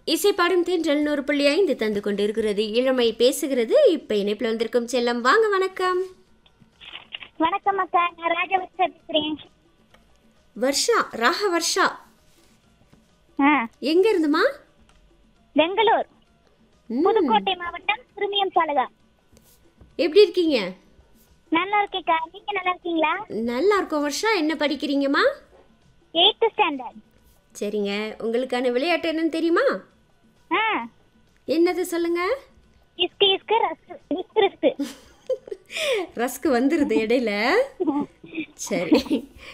இசைப்பாடும் தென்றல் நூறு புள்ளி ஐந்து தந்து கொண்டிருக்கிறது இளமை பேசுகிறது இப்ப இணைப்புல வந்திருக்கும் செல்லம் வாங்க வணக்கம் வணக்கம் அக்கா நான் ராஜவர்ஷா பேசுறேன் வர்ஷா ராக வர்ஷா ஆ எங்க இருந்துமா பெங்களூர் ம், புதுக்கோட்டை மாவட்டம் திருமியம் தாலுகா எப்படி இருக்கீங்க நல்லா இருக்கேக்கா நீங்க நல்லா இருக்கீங்களா நல்லா இருக்கோம் வர்ஷா என்ன படிக்கிறீங்கம்மா எயித்து ஸ்டாண்டர்ட் சரிங்க உங்களுக்கான விளையாட்டு என்னன்னு தெரியுமா ஆ என்னது சொல்லுங்க இஸ்கு இஸ்கு ரஸ்கு ரிஸ்கு ரிஸ்கு ரஸ்க்கு வந்துருது இடையில சரி